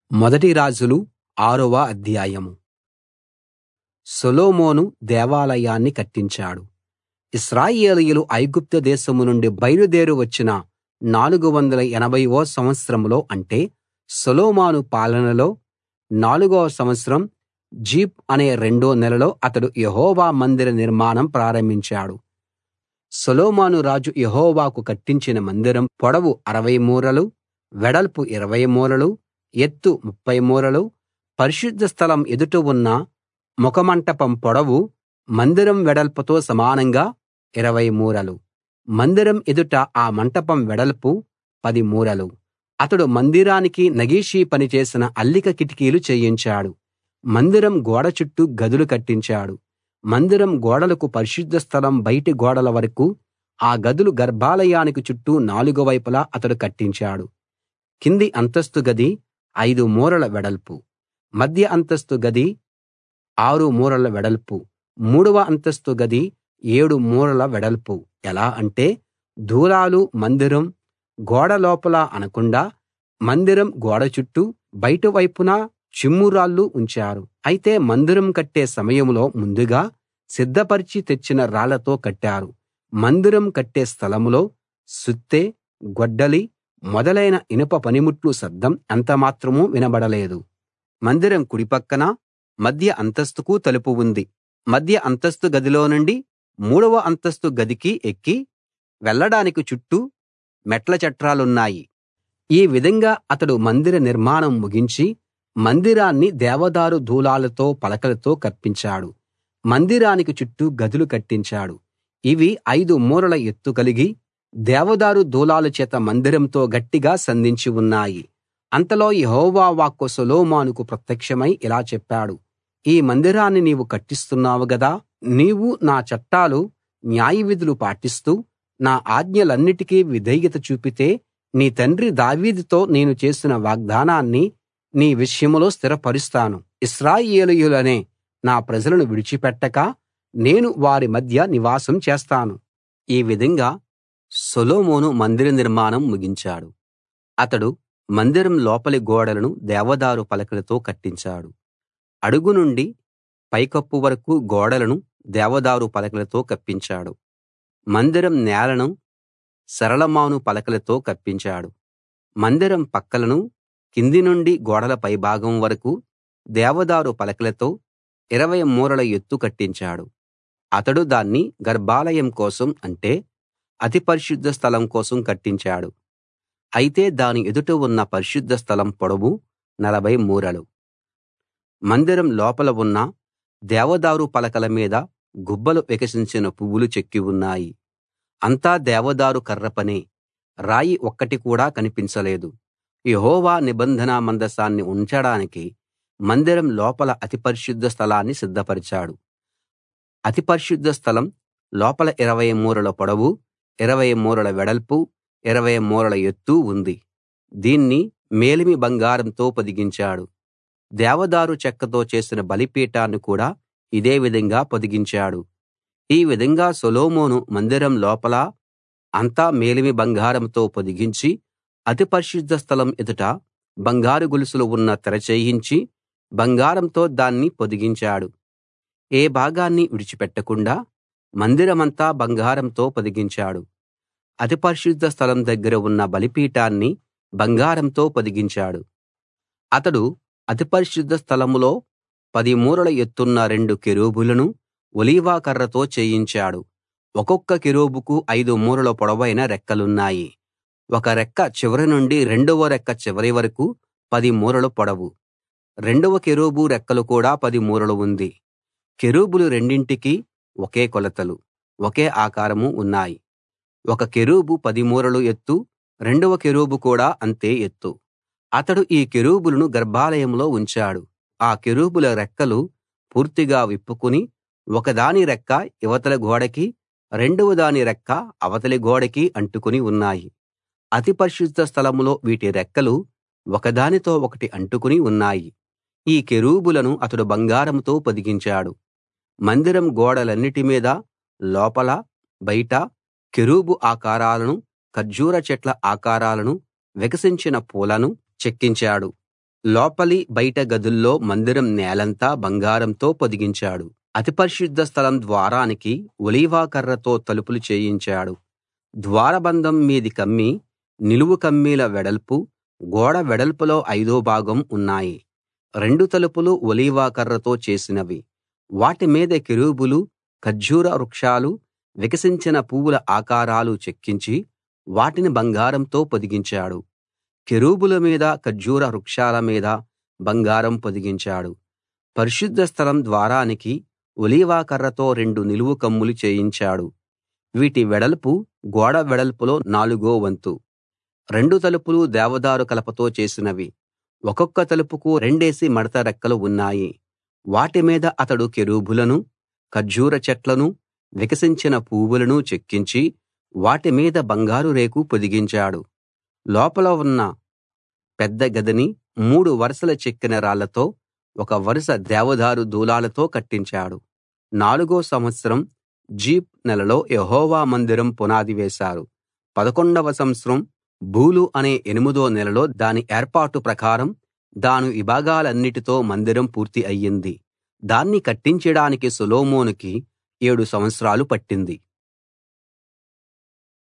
మొదటి రాజులు ఆరవ అధ్యాయం సొలొమోను దేవాలయాన్ని కట్టించాడు ఇశ్రాయేలీయులు ఐగుప్తు దేశం నుండి బయలుదేరి వచ్చిన 480 వ సంవత్సరంలో అంటే సొలొమోను పాలనలో నాలుగో సంవత్సరం జీప్ అనే రెండో నెలలో అతడు యెహోవా మందిర నిర్మాణం ప్రారంభించాడు సొలొమోను రాజు యెహోవాకు కట్టించిన మందిరం పొడవు 60 మూరలు వెడల్పు 20 మూరలు ఎత్తు 30 మూరలు పరిశుద్ధ స్థలం ఎదుట ఉన్న ముఖమంటపం పొడవు మందిరం వెడల్పుతో సమానంగా 20 మూరలు మందిరం ఎదుట ఆ మంటపం వెడల్పు 10 మూరలు అతడు మందిరానికి నగిషీ పని చేసిన అల్లిక కిటికీలు చేయించాడు మందిరం గోడ చుట్టూ గదులు కట్టించాడు మందిరం గోడలకు పరిశుద్ధ స్థలం బయటి గోడల వరకూ ఆ గదులు గర్భాలయానికి చుట్టూ నాలుగు వైపులా అతడు కట్టించాడు కింది అంతస్తు గది ఐదు మూరల వెడల్పు మధ్య అంతస్తు గది ఆరు మూరల వెడల్పు మూడవ అంతస్తు గది ఏడు మూరల వెడల్పు ఎలా అంటే దూలాలు మందిరం గోడ లోపల ఆనకుండా మందిరం గోడ చుట్టూ బయటి వైపున చిమ్మురాళ్ళు ఉంచారు అయితే మందిరం కట్టే సమయంలో ముందుగా సిద్ధపరచి తెచ్చిన రాళ్లతో కట్టారు మందిరం కట్టే స్థలంలో సుత్తె గొడ్డలి మొదలైన ఇనుప పనిముట్లు శబ్దం ఎంతమాత్రం వినబడలేదు మందిరం కుడి పక్కన మధ్య అంతస్తుకు తలుపు ఉంది మధ్య అంతస్తు గదిలో నుండి మూడవ అంతస్తు గదికి ఎక్కి వెళ్ళడానికి చుట్టూ మెట్ల చట్రాలున్నాయి ఈ విధంగా అతడు మందిర నిర్మాణం ముగించి మందిరాన్ని దేవదారు దూలాలతో పలకలతో కప్పించాడు మందిరానికి చుట్టూ గదులు కట్టించాడు ఇవి ఐదు మూరల ఎత్తు కలిగి దేవదారు దూలాల చేత మందిరంతో గట్టిగా సంధించి ఉన్నాయి అంతలో యెహోవా వాక్కు సొలొమోనుకు ప్రత్యక్షమై ఇలా చెప్పాడు ఈ మందిరాన్ని నీవు కట్టిస్తున్నావు గదా నీవు నా చట్టాలు న్యాయవిధులు పాటిస్తూ నా ఆజ్ఞలన్నిటికీ విధేయత చూపితే నీ తండ్రి దావీదుతో నేను చేసిన వాగ్దానాన్ని నీ విషయంలో స్థిరపరుస్తాను ఇశ్రాయేలీయులనే నా ప్రజలను విడిచిపెట్టక నేను వారి మధ్య నివాసం చేస్తాను ఈ విధంగా సొలొమోను మందిర నిర్మాణం ముగించాడు అతడు మందిరం లోపలి గోడలను దేవదారు పలకలతో కట్టించాడు అడుగు నుండి పైకప్పు వరకూ గోడలను దేవదారు పలకలతో కప్పించాడు మందిరం నేలను సరళమాను పలకలతో కప్పించాడు మందిరం పక్కలను కింది నుండి గోడల పైభాగం వరకూ దేవదారు పలకలతో 20 మూరల ఎత్తు కట్టించాడు అతడు దాన్ని గర్భాలయం కోసం అంటే అతి పరిశుద్ధ స్థలం కోసం కట్టించాడు అయితే దాని ఎదుట ఉన్న పరిశుద్ధ స్థలం పొడవు 40 మూరలు మందిరం లోపల ఉన్న దేవదారు పలకల మీద గుబ్బలు వికసించిన పువ్వులు చెక్కి ఉన్నాయి అంతా దేవదారు కర్ర పనే రాయి ఒక్కటి కూడా కనిపించలేదు యెహోవా నిబంధన మందసాన్ని ఉంచడానికి మందిరం లోపల అతి పరిశుద్ధ స్థలాన్ని సిద్ధపరిచాడు అతి పరిశుద్ధ స్థలం లోపల 20 మూరల పొడవు 20 మూరల వెడల్పు 20 మూరల ఎత్తు ఉంది దీన్ని మేలిమి బంగారంతో పొదిగించాడు దేవదారు చెక్కతో చేసిన బలిపీఠాన్ని కూడా ఇదే విధంగా పొదిగించాడు ఈ విధంగా సొలొమోను మందిరం లోపల అంతా మేలిమి బంగారంతో పొదిగించి అతి పరిశుద్ధ స్థలం ఎదుట బంగారు గొలుసులు ఉన్న తెర చేయించి బంగారంతో దాన్ని పొదిగించాడు ఏ భాగాన్ని విడిచిపెట్టకుండా మందిరమంతా బంగారంతో పొదిగించాడు అతి పరిశుద్ధ స్థలం దగ్గర ఉన్న బలిపీఠాన్ని బంగారంతో పొదిగించాడు అతడు అతి పరిశుద్ధ స్థలంలో పది మూరల ఎత్తున్న రెండు కెరూబులను ఒలీవ కర్రతో చేయించాడు ఒక్కొక్క కెరూబుకు ఐదు మూరల పొడవైన రెక్కలున్నాయి ఒక రెక్క చివరి నుండి రెండవ రెక్క చివరి వరకూ పది మూరలు పొడవు రెండవ కెరూబు రెక్కలు కూడా పది మూరలు ఉంది కెరూబులు రెండింటికి ఒకే కొలతలు ఒకే ఆకారం ఉన్నాయి ఒక కెరూబు పది మూరలు ఎత్తు రెండవ కెరూబు కూడా అంతే ఎత్తు అతడు ఈ కెరూబులను గర్భాలయంలో ఉంచాడు ఆ కెరూబుల రెక్కలు పూర్తిగా విప్పుకుని ఒకదాని రెక్క ఇవతల గోడకి రెండవ దాని రెక్క అవతలి గోడకి అంటుకుని ఉన్నాయి అతి పరిశుద్ధ స్థలంలో వీటి రెక్కలు ఒకదానితో ఒకటి అంటుకుని ఉన్నాయి ఈ కెరూబులను అతడు బంగారంతో పొదిగించాడు మందిరం గోడలన్నిటి మీద లోపల బయట కెరూబు ఆకారాలను ఖర్జూర చెట్ల ఆకారాలను వికసించిన పూలను చెక్కించాడు లోపలి బయట గదుల్లో మందిరం నేలంతా బంగారంతో పొదిగించాడు అతి పరిశుద్ధ స్థలం ద్వారానికి ఒలీవ కర్రతో తలుపులు చేయించాడు ద్వారబంధం మీది కమ్మీ నిలువు కమ్మీల వెడల్పు గోడ వెడల్పులో ఐదో భాగం ఉన్నాయి రెండు తలుపులు ఒలీవ కర్రతో చేసినవి వాటి మీద కెరూబులు ఖర్జూర వృక్షాలు వికసించిన పువ్వుల ఆకారాలు చెక్కించి వాటిని బంగారంతో పొదిగించాడు కెరూబుల మీద ఖర్జూర వృక్షాల మీద బంగారం పొదిగించాడు పరిశుద్ధ స్థలం ద్వారానికి ఒలీవ కర్రతో రెండు నిలువు కమ్ములు చేయించాడు వీటి వెడల్పు గోడ వెడల్పులో నాలుగో వంతు రెండు తలుపులు దేవదారు కలపతో చేసినవి ఒక్కొక్క తలుపుకు రెండేసి మడత రెక్కలు ఉన్నాయి వాటి మీద అతడు కెరూబులను ఖర్జూర చెట్లను వికసించిన పువ్వులను చెక్కించి వాటి మీద బంగారు రేకు పొదిగించాడు లోపల ఉన్న పెద్ద గదిని మూడు వరుసల చెక్కిన రాళ్లతో ఒక వరుస దేవదారు దూలాలతో కట్టించాడు నాలుగో సంవత్సరం జీప్ నెలలో యెహోవా మందిరం పునాది వేశారు పదకొండవ సంవత్సరం బూలు అనే ఎనిమిదో నెలలో దాని ఏర్పాటు ప్రకారం దాని విభాగాలన్నిటితో మందిరం పూర్తి అయ్యింది దాన్ని కట్టించడానికి సొలొమోనుకి ఏడు సంవత్సరాలు పట్టింది